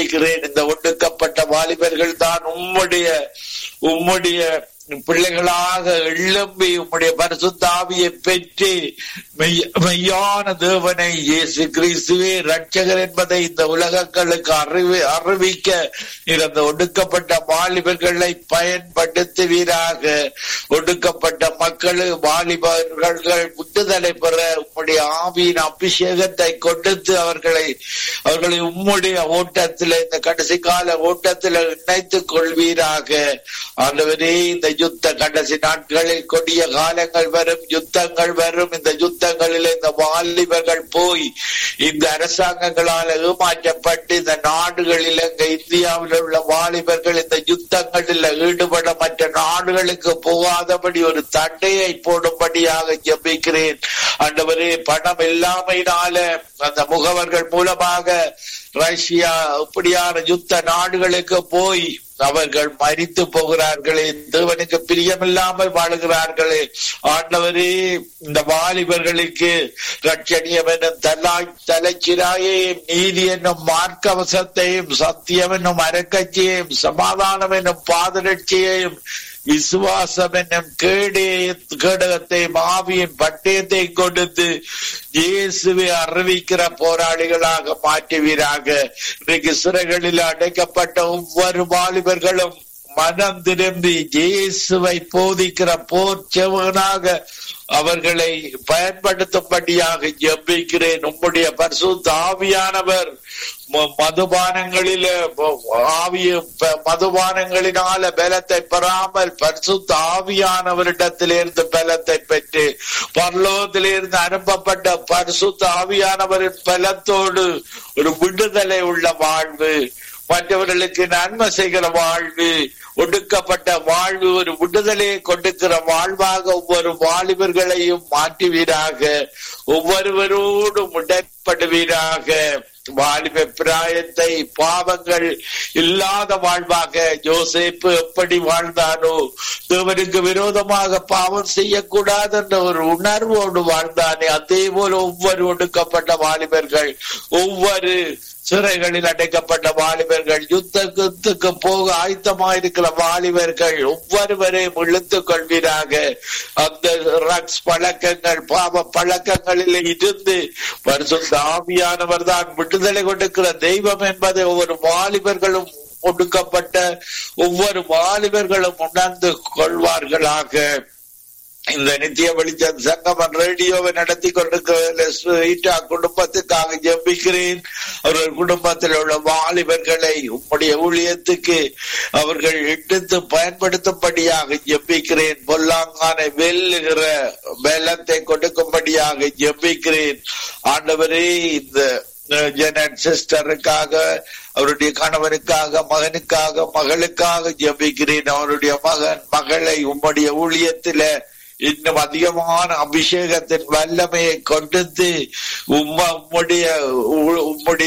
ஜெபிக்கிறேன் இந்த ஒடுக்கப்பட்ட வாலிபர்கள் தான் உம்முடைய உம்முடைய பிள்ளைகளாக எழும்பி உம்முடைய பரிசுத்தாவியை பெற்று மெய்- மெய்யான தேவனை இயேசு கிறிஸ்துவே ரட்சகர் என்பதை இந்த உலகங்களுக்கு அறிவி அறிவிக்க நீர் அந்த ஒடுக்கப்பட்ட வாலிபர்களை பயன்படுத்துவீராக ஒடுக்கப்பட்ட மக்கள் வாலிபர்கள் விடுதலை பெற உம்முடைய ஆவியின் அபிஷேகத்தை கொடுத்து அவர்களை அவர்களை உம்முடைய ஓட்டத்தில் இந்த கடைசி கால ஓட்டத்தில் இணைத்துக் கொள்வீராக ஆண்டவரே இந்த யுத்த கடைசி நாட்களில் கொடிய காலங்கள் வரும் யுத்தங்கள் வரும் இந்த யுத்தங்களில் இந்த வாலிபர்கள் போய் இந்த அரசாங்கங்களால் ஏமாற்றப்பட்டு இந்த நாடுகளில் இங்க இந்தியாவில் உள்ள வாலிபர்கள் இந்த யுத்தங்களில் ஈடுபட மற்ற நாடுகளுக்கு போகாதபடி ஒரு தண்டையை போடும்படியாக ஜெபிக்கிறேன் ஆண்டவரே பணம் இல்லாமையினால அந்த முகவர்கள் மூலமாக ரஷ்யா இப்படியான யுத்த நாடுகளுக்கு போய் அவர்கள் மறித்து போகிறார்களே தேவனுக்கு பிரியமில்லாமல் வாழுகிறார்களே ஆண்டவரே இந்த வாலிபர்களுக்கு ரட்சணியம் என்னும் தலாய் தலைச்சிராயையும் நீதி என்னும் மார்க்கவசத்தையும் சத்தியம் என்னும் அரக்கட்சியையும் சமாதானம் என்னும் பாதரட்சியையும் விசுவாசம் என்னும் கேடே கேடகத்தை மாவியின் பட்டயத்தை கொடுத்து இயேசுவை அறிவிக்கிற போராளிகளாக மாற்றுவீராக இன்றைக்கு சிறைகளில் அடைக்கப்பட்ட ஒவ்வொரு வாலிபர்களும் மனம் திரும்பி இயேசுவை போதிக்கிற போர் செவனாக அவர்களை பயன்படுத்தும்படியாக ஜெபிக்கிறேன் உம்முடைய பரிசுத்த ஆவியானவர் ம- மதுபானங்களில ஆவிய ப- மதுபானங்களினால பலத்தை பெறாமல் பரிசுத்த ஆவியானவரிடத்திலிருந்து பலத்தை பெற்று பரலோகத்திலிருந்து அனுப்பப்பட்ட பரிசுத்த ஆவியானவரின் பலத்தோடு ஒரு விடுதலை உள்ள வாழ்வு மற்றவர்களுக்கு நன்மை செய்கிற வாழ்வு ஒடுக்கப்பட்ட வாழ்வு ஒரு விடுதலையை கொடுக்கிற வாழ்வாக ஒவ்வொரு வாலிபர்களையும் மாற்றுவீராக ஒவ்வொருவரோடும் உடன்படுவீராக வாலிப பிராயத்தை பாவங்கள் இல்லாத வாழ்வாக யோசேப்பு எப்படி வாழ்ந்தானோ தேவனுக்கு விரோதமாக பாவம் செய்யக்கூடாது என்ற ஒரு உணர்வோடு வாழ்ந்தானே அதே போல ஒவ்வொரு ஒடுக்கப்பட்ட வாலிபர்கள் ஒவ்வொரு சிறைகளில் அடைக்கப்பட்ட வாலிபர்கள் யுத்தத்துக்கு போக ஆயத்தமாயிருக்கிற வாலிபர்கள் ஒவ்வொருவரையும் இழுத்துக் கொள்வீராக அந்த ரக்ஸ் பழக்கங்கள் பாவ பழக்கங்களில் இருந்து பரிசுத்த ஆவியானவர் தான் விடுதலை கொடுக்கிற தெய்வம் என்பதை ஒவ்வொரு வாலிபர்களும் ஒடுக்கப்பட்ட ஒவ்வொரு வாலிபர்களும் உணர்ந்து கொள்வார்களாக இந்த நித்திய வெளிச்சம் சங்கமன் ரேடியோவை நடத்தி கொண்டிருக்கிற குடும்பத்துக்காக ஜெபிக்கிறேன் அவர்கள் குடும்பத்தில் உள்ள வாலிபர்களை உம்முடைய ஊழியத்துக்கு அவர்கள் எடுத்து பயன்படுத்தும்படியாக ஜெபிக்கிறேன் பொல்லாங்கானை வெல்லுகிற பலத்தை கொடுக்கும்படியாக ஜெபிக்கிறேன் ஆண்டவரே இந்த ஜெனட் சிஸ்டருக்காக அவருடைய கணவனுக்காக மகனுக்காக மகளுக்காக ஜெபிக்கிறேன் அவருடைய மகன் மகளை உம்முடைய ஊழியத்தில இன்னும் அதிகமான அபிஷேகத்தின் வல்லமையை கொடுத்து உம்ம உம்முடைய உ- உம்முடைய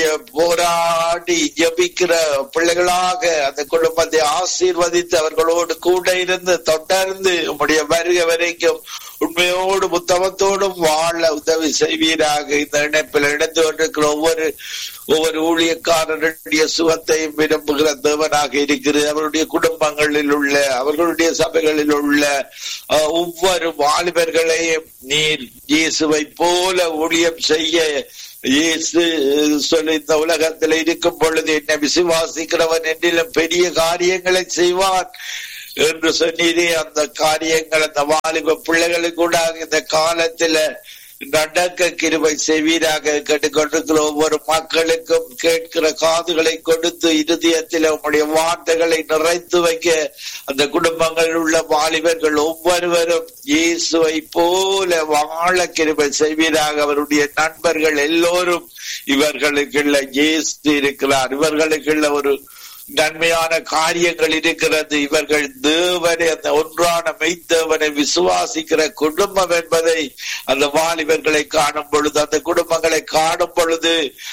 போராடி ஜபிக்கிற பிள்ளைகளாக அந்த குடும்பத்தை ஆசீர்வதித்து அவர்களோடு கூட இருந்து தொடர்ந்து உம்முடைய வருகை வரைக்கும் உண்மையோடு புத்தகத்தோடும் வாழ உதவி செய்வீராக இந்த இணைப்பில் இணைந்து கொண்டிருக்கிற ஒவ்வொரு ஒவ்வொரு ஊழியக்காரருடைய சுகத்தையும் விரும்புகிற தேவனாக இருக்கிறது அவருடைய குடும்பங்களில் உள்ள அவர்களுடைய சபைகளில் உள்ள அஹ், ஒவ்வொரு வாலிபர்களையும் நீர் இயேசுவை போல ஊழியம் செய்ய இயேசு சொல்லி இந்த உலகத்தில் இருக்கும் பொழுது என்னை விசுவாசிக்கிறவன் என்றிலும் பெரிய காரியங்களை செய்வான் என்று சொன்னீரே அந்த காரியங்கள் அந்த வாலிப பிள்ளைகளுக்கு கூட இந்த காலத்துல நடக்க கிருபை செய்வீராக கேட்டுக்கொண்டிருக்கிற ஒவ்வொரு மக்களுக்கும் கேட்கிற காதுகளை கொடுத்து இருதயத்தில் உம்முடைய வார்த்தைகளை நிறைத்து வைக்க அந்த குடும்பங்களில் உள்ள வாலிபர்கள் ஒவ்வொருவரும் இயேசுவை போல வாழ கிருபை செய்வீராக அவருடைய நண்பர்கள் எல்லோரும் இவர்களுக்குள்ள இயேசு இருக்கிறார் இவர்களுக்குள்ள ஒரு நன்மையான காரியங்கள் இருக்கிறது இவர்கள் தேவனை அந்த ஒன்றான மெய்த்தேவனை விசுவாசிக்கிற குடும்பம் என்பதை அந்த வாலிபர்களை காணும் பொழுது அந்த குடும்பங்களை காணும் பொழுது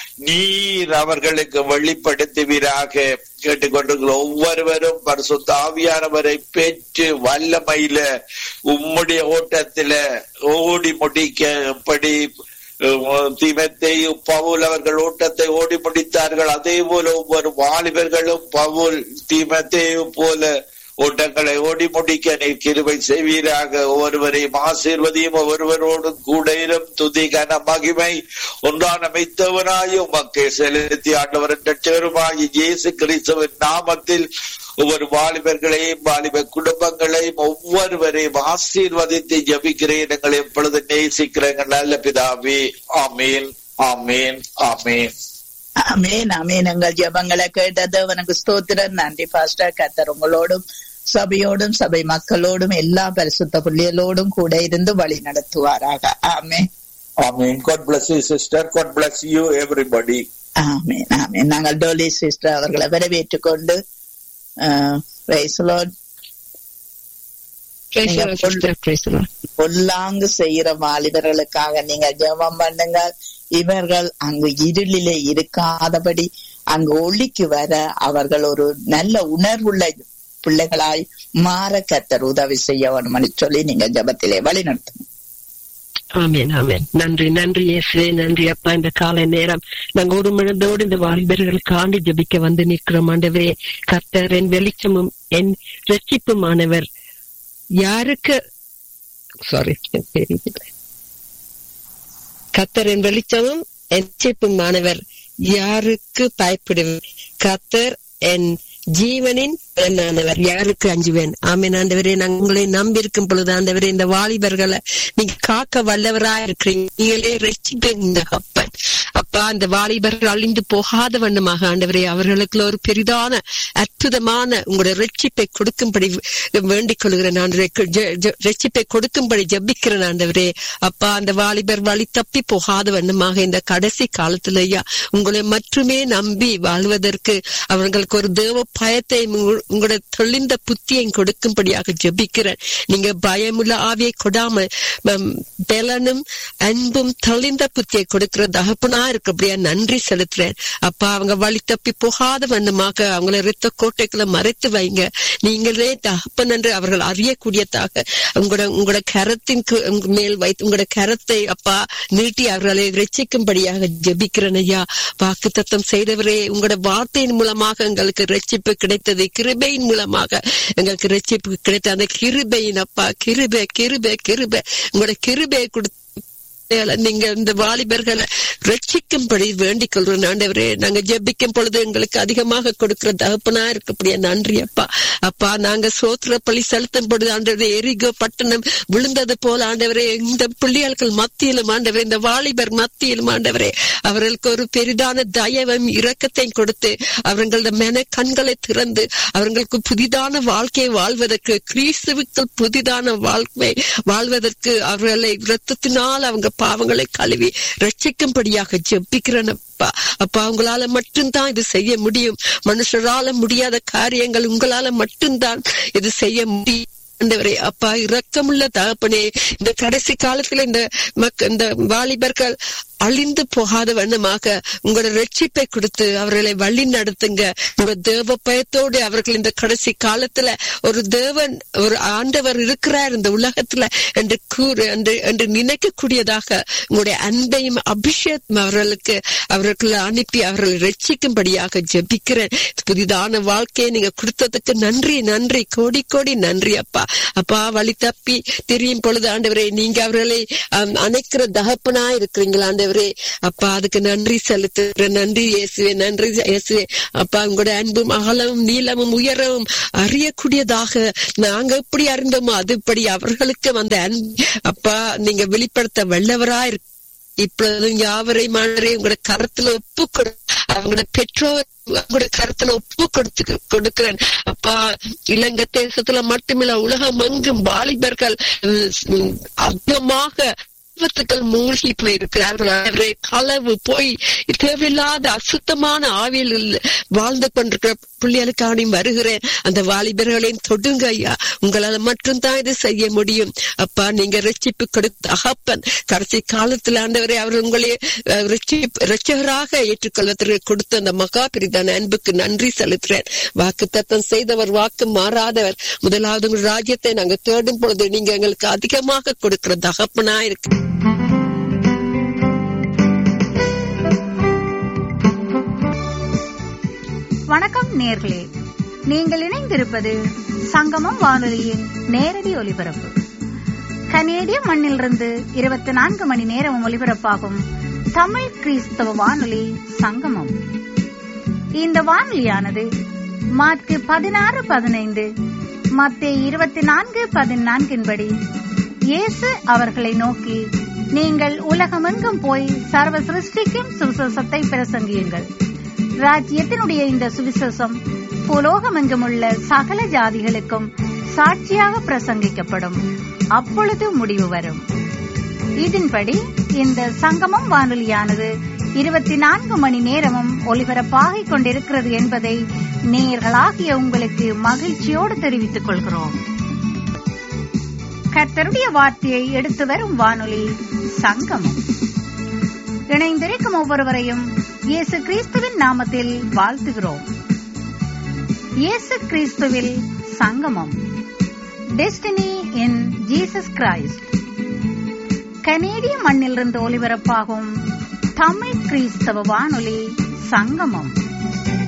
நீர் அவர்களுக்கு வெளிப்படுத்துவீராக கேட்டுக்கொண்டிருக்கிற ஒவ்வொருவரும் பரிசுத்த ஆவியானவரை பெற்று வல்லமையில உம்முடைய ஓட்டத்தில ஓடி முடிக்க எப்படி தீமத்தேயு பவுல் அவர்கள் ஓட்டத்தை ஓடி முடித்தார்கள் அதே போல ஒவ்வொரு வாலிபர்களும் பவுல் தீமத்தேயு போல ஓட்டங்களை ஓடி முடிக்க நீ கிருபை செய்வீராக ஒவ்வொருவரையும் ஆசீர்வதியும் ஒவ்வொருவரோடும் கூட இரும் துதி கன மகிமை ஒன்றான மெய்த்தவனாய் உமக்கு செலுத்தி ஆண்டவர் ரட்சகருமாகி இயேசு கிறிஸ்துவின் நாமத்தில் ஒவ்வொரு வாலிபர்களையும் வாலிப குடும்பங்களையும் ஒவ்வொருவரையும் ஆசீர்வதித்து ஜபிக்கிறேன் எங்களை எப்பொழுது நேசிக்கிற எங்கள் நல்ல பிதாவே ஆமீன் ஆமீன் ஆமீன் அமேன் அமேன் எங்கள் ஜெபங்களை கேட்டது உனக்கு ஸ்தோத்திரம் நன்றி பாஸ்டர் கத்தர் உங்களோடும் சபையோடும் சபை மக்களோடும் எல்லா பரிசுத்த புள்ளிகளோடும் கூட இருந்து வழி நடத்துவாராக ஆமேன் ஆமீன் God bless you sister God bless you everybody ஆமேன் ஆமேன் நாங்கள் டோலி சிஸ்டர் அவர்களை வரவேற்றுக் கொண்டு praise Lord Praise the Lord, sister. Praise the Lord. பொல்லாங்கு செய்யற வாலிபர்களுக்காக நீங்க ஜெபம் பண்ணுங்க இவர்கள் அங்கு இருளிலே இருக்காதபடி அங்கு ஒளிக்கு வர அவர்கள் ஒரு நல்ல உணர்வுள்ள பிள்ளைகளாய் மாற கத்தர் உதவி செய்ய வேணும்னு சொல்லி நீங்க ஜெபத்திலே வழி நடத்தணும் ஆமென் ஆமென் நன்றி நன்றி இயேசுவே நன்றி அப்பா இந்த காலை நேரம் நாங்க ஒரு மனதோடு இந்த வாலிபர்களுக்காண்டி ஜெபிக்க வந்து நிற்கிறோம் ஆண்டவரே கர்த்தர் என் வெளிச்சமும் என் ரட்சிப்புமானவர் யாருக்கு சாரி கர்த்தர் என் வெளிச்சமும் என் ரட்சிப்புமானவர் யாருக்கு பயப்படுவேன் கர்த்தர் என் ஜீவனின் பெண்ணானவர் யாருக்கு அஞ்சுவேன் ஆமேன் ஆண்டவரே நாங்கள் உங்களை நம்பி இருக்கும் பொழுது ஆண்டவரே இந்த வாலிபர்களை நீங்க காக்க வல்லவரா இருக்கிறீங்க நீங்களே ரசிப்பீங்க இந்த அப்பன் அப்பா அந்த வாலிபர்கள் அழிந்து போகாத வண்ணமாக ஆண்டவரே அவர்களுக்கு ஒரு பெரிதான அற்புதமான உங்களுடைய ரட்சிப்பை கொடுக்கும்படி வேண்டிக் கொள்கிறேன் ஆண்டவரே ஜெ- ஜெ- ரட்சிப்பை கொடுக்கும்படி ஜெபிக்கிறேன் ஆண்டவரே அப்பா அந்த வாலிபர் வழி தப்பி போகாத வண்ணமாக இந்த கடைசி காலத்திலேயா உங்களை மட்டுமே நம்பி வாழ்வதற்கு அவர்களுக்கு ஒரு தேவ பயத்தை உங்க- உங்களோட தெளிந்த புத்தியை கொடுக்கும்படியாக ஜெபிக்கிறேன் நீங்க பயமுள்ள ஆவியை கொடாம மம், பலனும் அன்பும் தெளிந்த புத்தியை கொடுக்கிற தகப்பனா இருக்கபடியா நன்றி செலுத்துறேன் அப்பா அவங்க வழி தப்பி போகாத வண்ணமாக அவங்கள இரத்த கோட்டைக்குள்ள மறைத்து வைங்க நீங்களே தகப்பன் என்று அவர்கள் அறியக்கூடியதாக உங்களோட உங்களோட கரத்தின் கு- உங்க மேல் வைத்து உங்களோட கரத்தை அப்பா நீட்டி அவர்களை ரட்சிக்கும்படியாக ஜெபிக்கிறேன் ஐயா வாக்கு தத்தம் செய்தவரே உங்களோட வார்த்தையின் மூலமாக எங்களுக்கு ரட்சிப்பு கிடைத்தது கிருபையின் மூலமாக எங்களுக்கு ரட்சிப்பு கிடைத்த அந்த கிருபையின் அப்பா கிருபை கிருபை கிருபை உங்களோட கிருபையை கொடுத்து நீங்க இந்த வாலிபர்களை ரட்சிக்கும்படி வேண்டிக் கொள்றோம் ஆண்டவரே நாங்க ஜெபிக்கும் பொழுது எங்களுக்கு அதிகமாக கொடுக்கிற தகப்பனா இருக்கக்கூடிய நன்றி அப்பா அப்பா நாங்க சோத்திர பள்ளி செலுத்தும் பொழுது ஆண்டவரே எரிகோ பட்டணம் விழுந்தது போல ஆண்டவரே இந்த பிள்ளைகள் மத்தியிலும் ஆண்டவரே இந்த வாலிபர் மத்தியிலும் ஆண்டவரே அவர்களுக்கு ஒரு பெரிதான தயவும் இரக்கத்தையும் கொடுத்து அவர்களது மன கண்களை திறந்து அவர்களுக்கு புதிதான வாழ்க்கையை வாழ்வதற்கு கிறிஸ்துவுக்குள் புதிதான வாழ்க்கை வாழ்வதற்கு அவர்களை இரத்தத்தினால் அவங்க பாவங்களை கழுவி ரட்சிக்கும்படியாக ஜெபிக்கிறேன் அப்பா அப்பா உங்களால மட்டும்தான் இது செய்ய முடியும் மனுஷரால முடியாத காரியங்கள் உங்களால மட்டும்தான் இது செய்ய முடியும் ஆண்டவரே அப்பா இரக்கமுள்ள தகப்பனே இந்த கடைசி காலத்துல இந்த மக்க இந்த வாலிபர்கள் அழிந்து போகாத வண்ணமாக உங்களோட ரட்சிப்பை கொடுத்து அவர்களை வழி நடத்துங்க உங்க தேவ பயத்தோடு அவர்கள் இந்த கடைசி காலத்துல ஒரு தேவன் ஒரு ஆண்டவர் இருக்கிறார் இந்த உலகத்துல என்று கூறு என்று என்று நினைக்கக்கூடியதாக உங்களுடைய அன்பையும் அபிஷேகம் அவர்களுக்கு அவர்களை அனுப்பி அவர்களை ரட்சிக்கும்படியாக ஜெபிக்கிறேன் புதிதான வாழ்க்கையை நீங்க கொடுத்ததுக்கு நன்றி நன்றி கோடி கோடி நன்றி அப்பா அப்பா வழி தப்பி தெரியும் பொழுது ஆண்டவரே நீங்க அவர்களை ஆம், அணைக்கிற தகப்பனா இருக்கிறீங்களா ஆண்டவரே அப்பா அதுக்கு நன்றி செலுத்துகிறேன் நன்றி இயேசுவே நன்றி இயேசுவே அப்பா உங்களோட அன்பும் அகலமும் நீளமும் உயரமும் அறியக்கூடியதாக நாங்க எப்படி அறிந்தோமோ அதுபடி அவர்களுக்கு அந்த அன்பு அப்பா நீங்க வெளிப்படுத்த வல்லவரா இருக்கு இப்பொழுதும் யாவரை மாணவரே உங்களோட கரத்துல ஒப்பு கொடு அவங்களோட பெற்றோர் உங்களோட கருத்துல ஒப்பு கொடுத்து கொடுக்கிறேன் அப்பா இலங்கை தேசத்துல மட்டுமில்ல உலகம் எங்கும் வாலிபர்கள் உம், அதிகமாக விபத்துக்கள் மூழ்கி போயிருக்கிறார்கள் அவரை களவு போய் தேவையில்லாத அசுத்தமான ஆவியில் வாழ்ந்து கொண்டிருக்கிற பிள்ளைகளுக்கானையும் வருகிறேன் அந்த வாலிபர்களையும் தொடுங்க ஐயா உங்களால மட்டும்தான் இது செய்ய முடியும் அப்பா நீங்க ரட்சிப்பு கொடுத்த அகப்பன் கடைசி காலத்துல ஆண்டவரை அவர் உங்களை அஹ், ரட்சிப்பு- ரட்சகராக ஏற்றுக்கொள்வதற்கு கொடுத்த அந்த மகா பிரிதான அன்புக்கு நன்றி செலுத்துறேன் வாக்கு தத்தம் செய்தவர் வாக்கு மாறாதவர் முதலாவது உங்கள் ராஜ்யத்தை நாங்க தேடும் பொழுது நீங்க எங்களுக்கு அதிகமாக கொடுக்கிற தகப்பனா இருக்கு வணக்கம் நேர்களே நீங்கள் இணைந்திருப்பது சங்கமம் வானொலியின் நேரடி ஒலிபரப்பு கனேடிய மண்ணிலிருந்து இருபத்தி நான்கு மணி நேரம் ஒலிபரப்பாகும் தமிழ் கிறிஸ்தவ வானொலி சங்கமம் இந்த வானொலியானது மார்க்கு பதினாறு பதினைந்து மத்திய இருபத்தி நான்கு பதினான்கின்படி இயேசு அவர்களை நோக்கி நீங்கள் உலகமெங்கும் போய் சர்வ சிருஷ்டிக்கும் சுவிசேஷத்தை பிரசங்கியுங்கள் ராஜ்யத்தினுடைய இந்த சுவிசேஷம் புலோகமெங்கும் உள்ள சகல ஜாதிகளுக்கும் சாட்சியாக பிரசங்கிக்கப்படும் அப்பொழுது முடிவு வரும் இதன்படி இந்த சங்கமம் வானொலியானது இருபத்தி நான்கு மணி நேரமும் ஒலிபரப்பாகிக் கொண்டிருக்கிறது என்பதை நேயர்களாகிய உங்களுக்கு மகிழ்ச்சியோடு தெரிவித்துக் கொள்கிறோம் கர்த்தருடைய வார்த்தையை எடுத்து வரும் வானொலி சங்கமம் இணைந்திருக்கும் ஒவ்வொருவரையும் இயேசு கிறிஸ்துவின் நாமத்தில் வாழ்த்துகிறோம் இயேசு கிறிஸ்துவில் சங்கமம் டெஸ்டினி இன் ஜீசஸ் கிரைஸ்ட் கனேடிய மண்ணிலிருந்து ஒலிபரப்பாகும் தமிழ் கிறிஸ்தவ வானொலி சங்கமம்